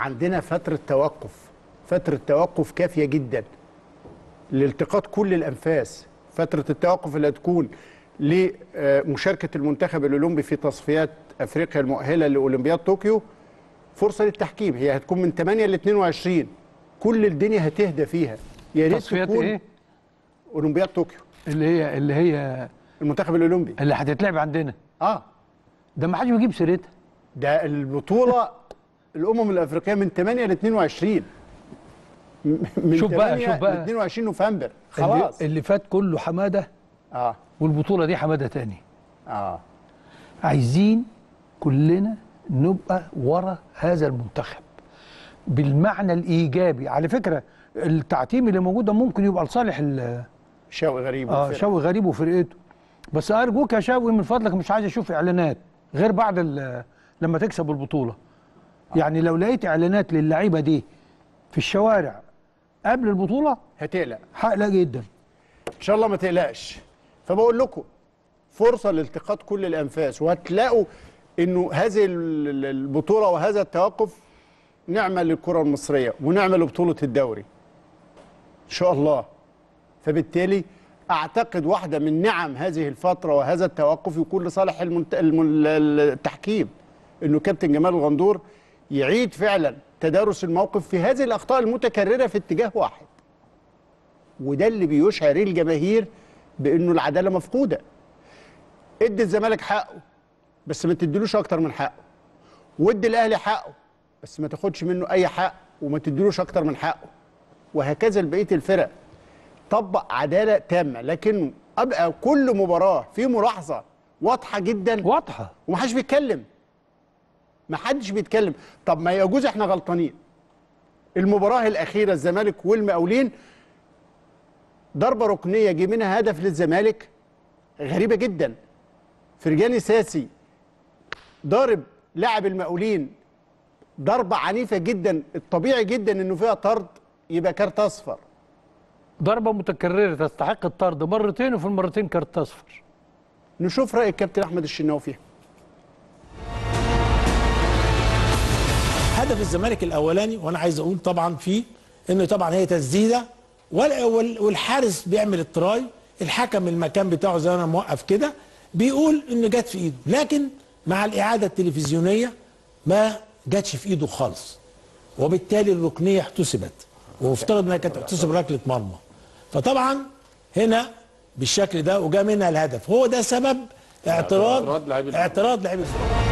عندنا فتره توقف فتره توقف كافيه جدا لالتقاط كل الانفاس فتره التوقف اللي هتكون لمشاركه المنتخب الاولمبي في تصفيات افريقيا المؤهله لاولمبياد طوكيو فرصه للتحكيم هي هتكون من 8 ل 22 كل الدنيا هتهدى فيها يا ريت تصفيات تكون ايه اولمبياد طوكيو اللي هي اللي هي المنتخب الاولمبي اللي هتتلعب عندنا اه ده ما حدش بيجيب سيرتها ده البطوله الامم الافريقيه من 8 ل 22 م- من شوف بقى، 8 شوف بقى. ل 22 نوفمبر اللي, خلاص اللي فات كله حماده اه والبطوله دي حماده تاني اه عايزين كلنا نبقى ورا هذا المنتخب بالمعنى الايجابي على فكره التعتيم اللي موجود ده ممكن يبقى لصالح ال- شوقي غريب اه والفرق. شوقي غريب وفرقته بس ارجوك يا شوقي من فضلك مش عايز اشوف اعلانات غير بعد ال- لما تكسب البطوله يعني لو لقيت اعلانات للعيبه دي في الشوارع قبل البطوله هتقلق هقلق جدا ان شاء الله ما تقلقش فبقول لكم فرصه لالتقاط كل الانفاس وهتلاقوا انه هذه ال- ال- البطوله وهذا التوقف نعمه للكره المصريه ونعمه لبطوله الدوري ان شاء الله فبالتالي اعتقد واحده من نعم هذه الفتره وهذا التوقف يكون لصالح المنت... الم- التحكيم انه كابتن جمال الغندور يعيد فعلا تدارس الموقف في هذه الاخطاء المتكرره في اتجاه واحد وده اللي بيشعر الجماهير بانه العداله مفقوده ادي الزمالك حقه بس ما تديلوش اكتر من حقه وادي الاهلي حقه بس ما تاخدش منه اي حق وما تديلوش اكتر من حقه وهكذا لبقيه الفرق طبق عداله تامه لكنه ابقى كل مباراه في ملاحظه واضحه جدا واضحه ومحدش بيتكلم محدش بيتكلم طب ما يجوز احنا غلطانين المباراه الاخيره الزمالك والمقاولين ضربه ركنيه جه منها هدف للزمالك غريبه جدا فرجاني ساسي ضارب لاعب المقاولين ضربه عنيفه جدا الطبيعي جدا انه فيها طرد يبقى كارت اصفر ضربه متكرره تستحق الطرد مرتين وفي المرتين كارت اصفر نشوف راي الكابتن احمد الشناوي فيها هدف الزمالك الاولاني وانا عايز اقول طبعا فيه انه طبعا هي تسديده وال- وال- والحارس بيعمل التراي الحكم المكان بتاعه زي ما انا موقف كده بيقول انه جت في ايده لكن مع الاعاده التلفزيونيه ما جاتش في ايده خالص وبالتالي الركنيه احتسبت وافترض انها كانت تحتسب ركله مرمى فطبعا هنا بالشكل ده وجاء منها الهدف هو ده سبب اعتراض اعتراض لاعب الزمالك. اعتراض لاعب الزمالك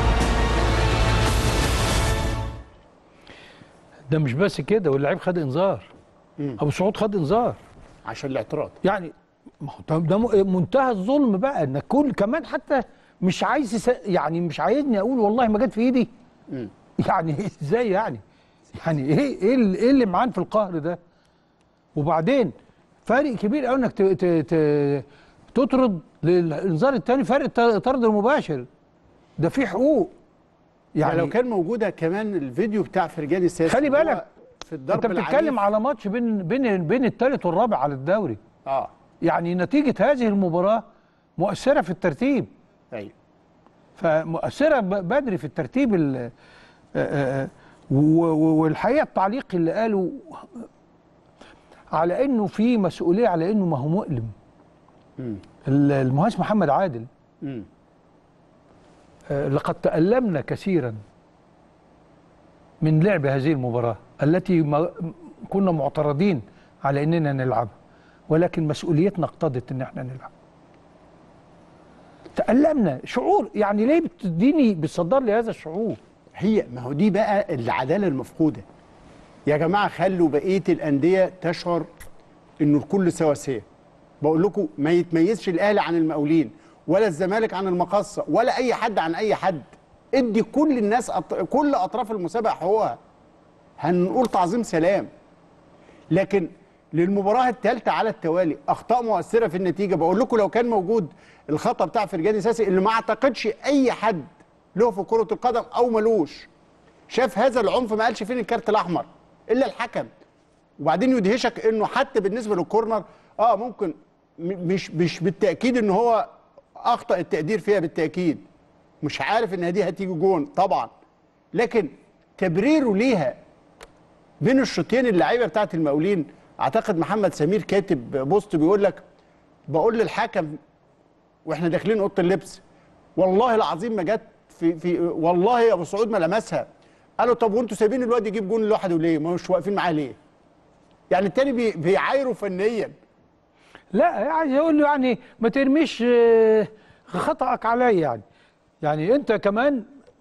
ده مش بس كده واللعيب خد انذار ابو سعود خد انذار عشان الاعتراض يعني ما هو ده- ده م- منتهى الظلم بقى ان كل كمان حتى مش عايز يس- يعني مش عايزني اقول والله ما جت في ايدي يعني ازاي يعني يعني ايه ايه اللي, إيه اللي معان في القهر ده وبعدين فرق كبير قوي انك ت- ت- ت- تطرد للانذار الثاني فرق الط- الطرد المباشر ده في حقوق يعني يعني لو كان موجوده كمان الفيديو بتاع فرجاني الساسي خلي اللي هو بالك، في الضرب انت بتتكلم العنيف. على ماتش بين بين بين الثالث والرابع على الدوري اه يعني نتيجه هذه المباراه مؤثره في الترتيب ايوه فمؤثره ب- بدري في الترتيب ال- آه، آه، و- و- والحقيقه التعليق اللي قاله على انه في مسؤوليه على انه ما هو مؤلم ال- المهندس محمد عادل مم. آه، لقد تألمنا كثيرا من لعب هذه المباراة التي ما كنا معترضين على اننا نلعبها ولكن مسؤوليتنا اقتضت ان احنا نلعب تألمنا شعور يعني ليه بتديني بتصدر لي هذا الشعور هي ما هو دي بقى العداله المفقوده يا جماعه خلوا بقيه الانديه تشعر انه الكل سواسيه بقول لكم ما يتميزش الاهلي عن المقاولين ولا الزمالك عن المقصه ولا اي حد عن اي حد ادي كل الناس أط... كل اطراف المسابقه حقوقها هنقول تعظيم سلام لكن للمباراه الثالثه على التوالي اخطاء مؤثره في النتيجه بقول لكم لو كان موجود الخطا بتاع فرجاني ساسي اللي ما اعتقدش اي حد له في كره القدم او ملوش شاف هذا العنف ما قالش فين الكارت الاحمر الا الحكم وبعدين يدهشك انه حتى بالنسبه للكورنر اه ممكن م- مش مش بالتاكيد ان هو اخطا التقدير فيها بالتاكيد مش عارف ان دي هتيجي جون طبعا لكن تبريره ليها بين الشوطين اللعيبه بتاعت المقاولين اعتقد محمد سمير كاتب بوست بيقول لك بقول للحكم واحنا داخلين اوضه اللبس والله العظيم ما جت في في والله يا ابو سعود ما لمسها قالوا طب وانتوا سايبين الواد يجيب جون لوحده ليه؟ ما مش واقفين معاه ليه؟ يعني التاني بي بيعايره فنيا لا عايز يقول له يعني ما ترميش آه، خطأك عليا يعني يعني انت كمان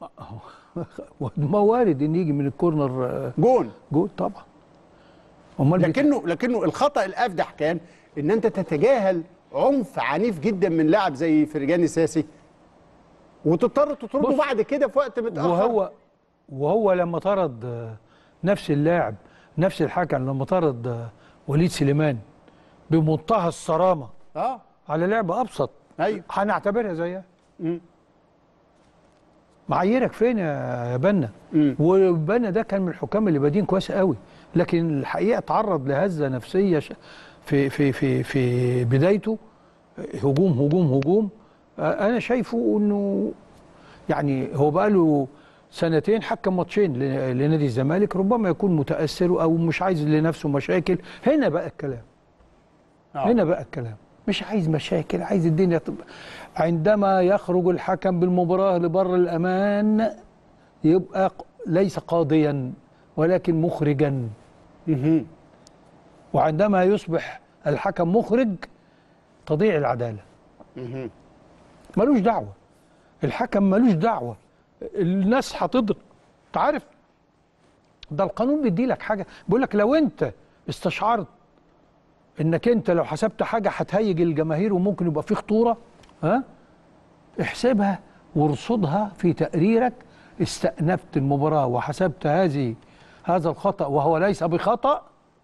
ما وارد ان يجي من الكورنر آه، جون جول طبعا امال بت- لكنه لكنه الخطا الافدح كان ان انت تتجاهل عنف عنيف جدا من لاعب زي فرجاني ساسي وتضطر تطرده بص، بعد كده في وقت متاخر وهو وهو لما طرد آه، نفس اللاعب نفس الحكم لما طرد آه، وليد سليمان بمنتهى الصرامه اه على لعبه ابسط ايوه هنعتبرها زيها مم. معاييرك فين يا يا بنا مم. وبنا ده كان من الحكام اللي بادين كويس قوي لكن الحقيقه تعرض لهزه نفسيه ش- في في في في بدايته هجوم هجوم هجوم آه، انا شايفه انه يعني هو بقى له سنتين حكم ماتشين ل- لنادي الزمالك ربما يكون متاثر او مش عايز لنفسه مشاكل هنا بقى الكلام آه. هنا بقى الكلام مش عايز مشاكل عايز الدنيا تبقى عندما يخرج الحكم بالمباراة لبر الأمان يبقى ق- ليس قاضيا ولكن مخرجا مهم. وعندما يصبح الحكم مخرج تضيع العدالة مهم. ملوش دعوة الحكم ملوش دعوة الناس هتضرب انت عارف ده القانون بيدي لك حاجة بيقول لك لو انت استشعرت انك انت لو حسبت حاجة هتهيج الجماهير وممكن يبقى في خطورة ها احسبها وارصدها في تقريرك استأنفت المباراة وحسبت هذه هذا الخطأ وهو ليس بخطأ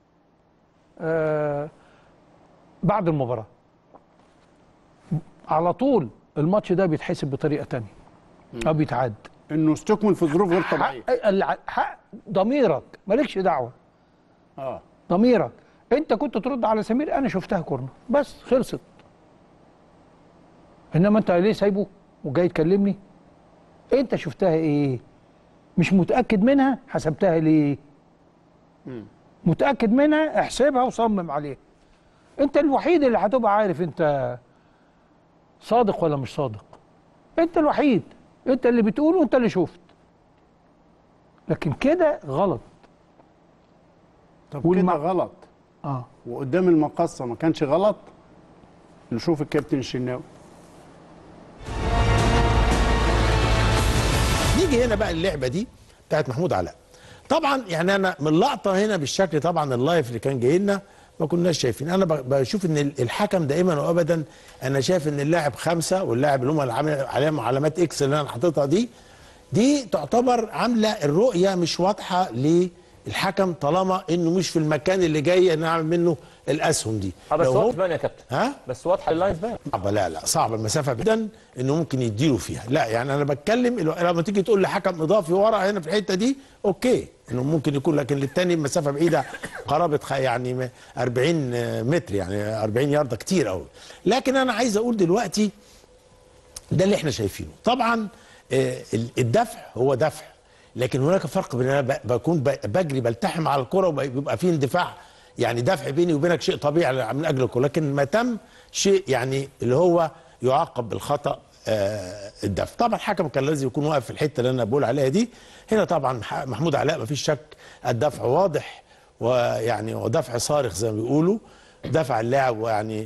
آه بعد المباراة على طول الماتش ده بيتحسب بطريقه تانية او بيتعاد انه استكمل في ظروف غير طبيعيه حق, الع- حق ضميرك مالكش دعوه اه ضميرك انت كنت ترد على سمير انا شفتها كورنر بس خلصت انما انت ليه سايبه وجاي تكلمني انت شفتها ايه مش متاكد منها حسبتها ليه متاكد منها احسبها وصمم عليها انت الوحيد اللي هتبقى عارف انت صادق ولا مش صادق انت الوحيد انت اللي بتقول وانت اللي شفت لكن كده غلط طب والم- كده غلط اه وقدام المقصه ما كانش غلط نشوف الكابتن الشناوي نيجي هنا بقى اللعبه دي بتاعت محمود علاء طبعا يعني انا من لقطه هنا بالشكل طبعا اللايف اللي كان جاي لنا ما كناش شايفين انا ب- بشوف ان ال- الحكم دائما وابدا انا شايف ان اللاعب خمسه واللاعب اللي هم اللي عامل عليهم علامات اكس اللي انا حاططها دي دي تعتبر عامله الرؤيه مش واضحه للحكم طالما انه مش في المكان اللي جاي نعمل منه الاسهم دي اه بس لو هو- واضح بان يا كابتن ها بس واضحه اللاينز بان صعبة لا لا صعبة المسافة جدا انه ممكن يديله فيها لا يعني انا بتكلم الو- لما تيجي تقول لحكم اضافي ورا هنا في الحتة دي اوكي انه ممكن يكون لكن للتاني المسافة بعيدة قرابة خ- يعني م- 40 متر يعني 40 ياردة كتير قوي لكن انا عايز اقول دلوقتي ده اللي احنا شايفينه طبعا آه، ال- الدفع هو دفع لكن هناك فرق بين انا ب- بكون ب- بجري بلتحم على الكره وبيبقى في اندفاع يعني دفع بيني وبينك شيء طبيعي من اجل الكره لكن ما تم شيء يعني اللي هو يعاقب بالخطا آه، الدفع طبعا الحكم كان لازم يكون واقف في الحته اللي انا بقول عليها دي هنا طبعا مح- محمود علاء ما فيش شك الدفع واضح ويعني ودفع صارخ زي ما بيقولوا دفع اللاعب ويعني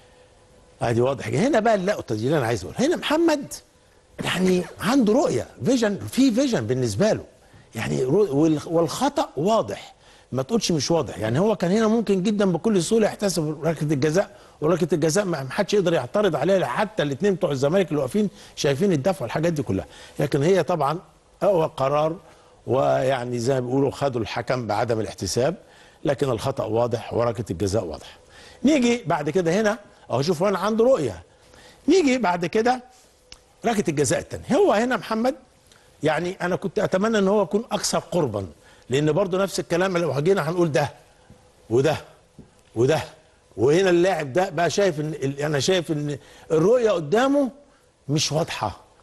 ادي واضح هنا بقى اللقطه دي اللي انا عايز اقولها هنا محمد يعني عنده رؤيه فيجن في فيجن بالنسبه له يعني رو- وال- والخطا واضح ما تقولش مش واضح يعني هو كان هنا ممكن جدا بكل سهوله يحتسب ركله الجزاء وركله الجزاء ما ما حدش يقدر يعترض عليها حتى الاثنين بتوع الزمالك اللي واقفين شايفين الدفع والحاجات دي كلها لكن هي طبعا هو قرار ويعني زي ما بيقولوا خدوا الحكم بعدم الاحتساب لكن الخطا واضح وركله الجزاء واضح نيجي بعد كده هنا اهو شوف هنا عنده رؤيه نيجي بعد كده ركله الجزاء الثانيه هو هنا محمد يعني انا كنت اتمنى ان هو يكون اكثر قربا لان برضو نفس الكلام لو جينا هنقول ده وده وده وهنا اللاعب ده بقى شايف ان ال- انا شايف ان الرؤيه قدامه مش واضحه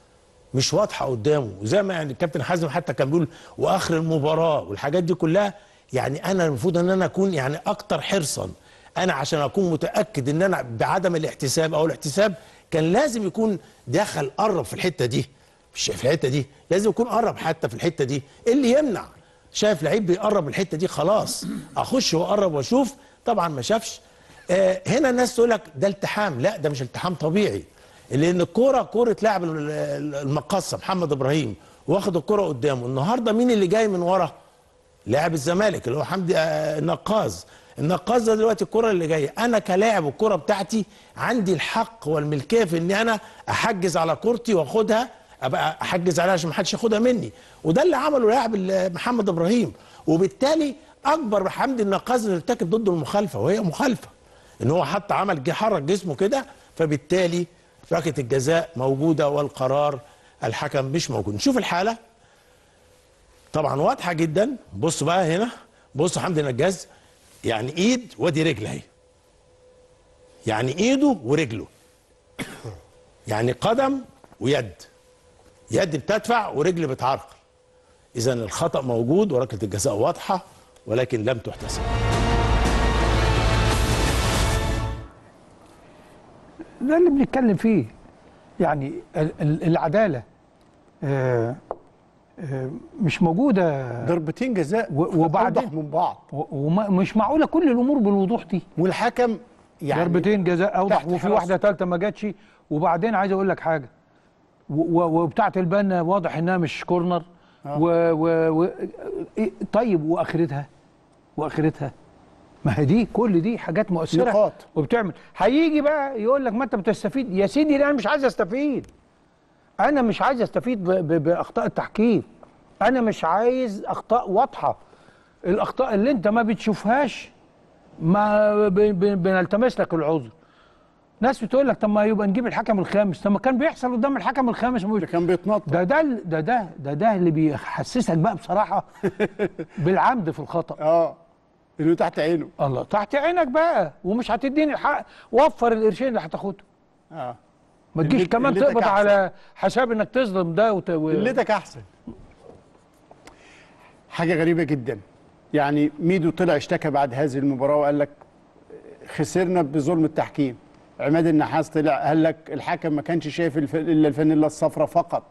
مش واضحه قدامه وزي ما يعني الكابتن حازم حتى كان بيقول واخر المباراه والحاجات دي كلها يعني انا المفروض ان انا اكون يعني اكتر حرصا انا عشان اكون متاكد ان انا بعدم الاحتساب او الاحتساب كان لازم يكون دخل قرب في الحته دي مش في الحته دي لازم يكون قرب حتى في الحته دي ايه اللي يمنع شايف لعيب بيقرب الحته دي خلاص اخش واقرب واشوف طبعا ما شافش آه هنا الناس تقول لك ده التحام لا ده مش التحام طبيعي لان الكوره كوره لاعب ال- ال- المقصه محمد ابراهيم واخد الكوره قدامه النهارده مين اللي جاي من ورا لاعب الزمالك اللي هو حمدي آه، النقاز النقاز ده دلوقتي الكره اللي جايه انا كلاعب الكره بتاعتي عندي الحق والملكيه في ان انا احجز على كورتي واخدها ابقى احجز عليها عشان ما حدش ياخدها مني وده اللي عمله لاعب ال- محمد ابراهيم وبالتالي اكبر حمدي النقاز اللي ارتكب ضده المخالفه وهي مخالفه ان هو حتى عمل جه حرك جسمه كده فبالتالي ركله الجزاء موجوده والقرار الحكم مش موجود نشوف الحاله طبعا واضحه جدا بص بقى هنا بص حمدي نجاز يعني ايد وادي رجل اهي يعني ايده ورجله يعني قدم ويد يد بتدفع ورجل بتعرقل اذا الخطا موجود وركله الجزاء واضحه ولكن لم تحتسب ده اللي بنتكلم فيه يعني ال- ال- العداله آه، آه، مش موجوده ضربتين جزاء و- وبعدين- أوضح من بعض و- ومش معقوله كل الامور بالوضوح دي والحكم يعني ضربتين جزاء اوضح تحت وفي حراسة. واحده ثالثه ما جاتش وبعدين عايز اقول لك حاجه و- و- وبتاعه البنا واضح انها مش كورنر و و و إيه طيب واخرتها واخرتها ما هي دي كل دي حاجات مؤثره نقاط. وبتعمل هيجي بقى يقول لك ما انت بتستفيد يا سيدي لا انا مش عايز استفيد انا مش عايز استفيد ب- ب- باخطاء التحكيم انا مش عايز اخطاء واضحه الاخطاء اللي انت ما بتشوفهاش ما ب- ب- بنلتمس لك العذر ناس بتقول لك طب ما يبقى نجيب الحكم الخامس طب ما كان بيحصل قدام الحكم الخامس مش ده كان بيتنطط ده ده ال- ده ده ده ده اللي بيحسسك بقى بصراحه بالعمد في الخطا اه انه تحت عينه الله تحت عينك بقى ومش هتديني الحق وفر القرشين اللي هتاخدهم اه ما تجيش اللي- كمان اللي تقبض أحسن. على حساب انك تظلم ده وت... و... قلتك احسن حاجه غريبه جدا يعني ميدو طلع اشتكى بعد هذه المباراه وقال لك خسرنا بظلم التحكيم عماد النحاس طلع قال لك الحكم ما كانش شايف الف... الا الفانيلا الصفراء فقط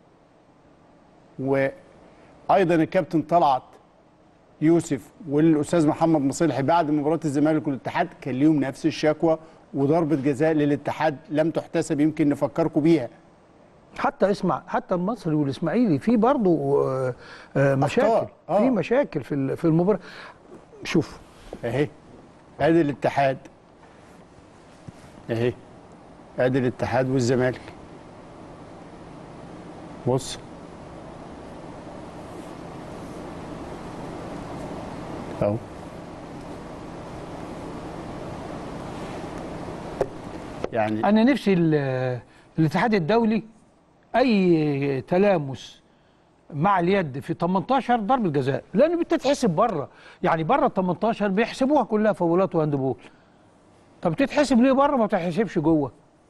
وايضا الكابتن طلعت يوسف والاستاذ محمد مصلحي بعد مباراه الزمالك والاتحاد كان ليهم نفس الشكوى وضربه جزاء للاتحاد لم تحتسب يمكن نفكركم بيها حتى اسمع حتى المصري والاسماعيلي في برضه آه، آه، مشاكل آه. في مشاكل في ال- في المباراه شوف اهي ادي الاتحاد اهي ادي الاتحاد والزمالك بص اهو يعني انا نفسي ال- الاتحاد الدولي اي تلامس مع اليد في 18 ضربه جزاء لان بتتحسب بره يعني بره ال 18 بيحسبوها كلها فاولات وهاندبول طب تتحسب ليه بره ما تتحسبش جوه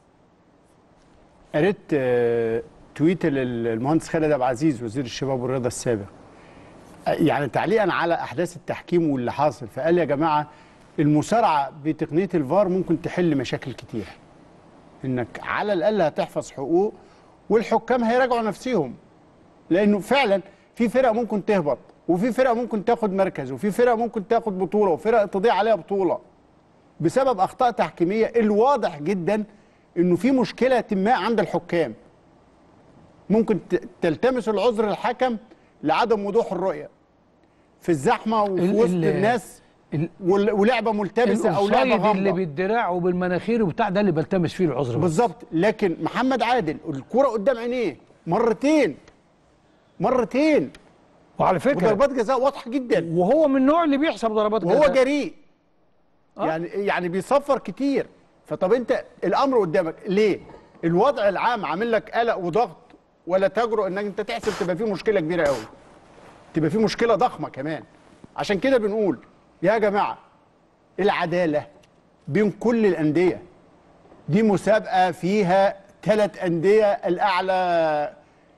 قريت آه، تويت للمهندس خالد عبد العزيز وزير الشباب والرياضه السابق آه، يعني تعليقا على احداث التحكيم واللي حاصل فقال يا جماعه المسارعه بتقنيه الفار ممكن تحل مشاكل كتير انك على الاقل هتحفظ حقوق والحكام هيراجعوا نفسهم لانه فعلا في فرق ممكن تهبط وفي فرق ممكن تاخد مركز وفي فرق ممكن تاخد بطوله وفرق تضيع عليها بطوله بسبب اخطاء تحكيميه الواضح جدا انه في مشكله ما عند الحكام ممكن ت- تلتمس العذر الحكم لعدم وضوح الرؤيه في الزحمه وفي ال- وسط ال- الناس ال- وال- ولعبه ملتبسه او لعبه الاوفسايد اللي غامضه بالدراع وبالمناخير وبتاع ده اللي بلتمس فيه العذر بس. بالظبط لكن محمد عادل الكره قدام عينيه مرتين مرتين وعلى فكره وضربات جزاء واضحه جدا وهو من النوع اللي بيحسب ضربات وهو جزاء جريء يعني يعني بيصفر كتير فطب انت الامر قدامك ليه الوضع العام عامل لك قلق وضغط ولا تجرؤ انك انت تحسب تبقى في مشكله كبيره قوي تبقى في مشكله ضخمه كمان عشان كده بنقول يا جماعه العداله بين كل الانديه دي مسابقه فيها ثلاث انديه الاعلى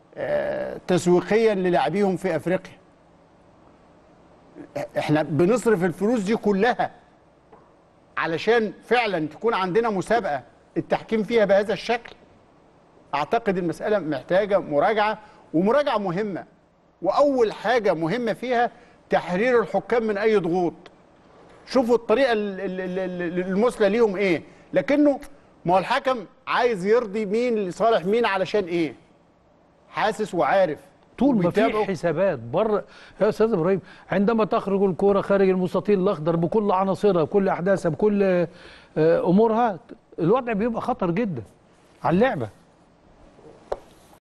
آه، تسويقيا للاعبيهم في افريقيا احنا بنصرف الفلوس دي كلها علشان فعلا تكون عندنا مسابقه التحكيم فيها بهذا الشكل اعتقد المساله محتاجه مراجعه ومراجعه مهمه واول حاجه مهمه فيها تحرير الحكام من اي ضغوط شوفوا الطريقه ال- ال- ال- ال- المثلى ليهم ايه لكنه ما هو الحكم عايز يرضي مين لصالح مين علشان ايه حاسس وعارف طول ما في وبيتابعوا. حسابات بره يا استاذ ابراهيم عندما تخرج الكوره خارج المستطيل الاخضر بكل عناصرها بكل احداثها بكل آه، امورها الوضع بيبقى خطر جدا على اللعبه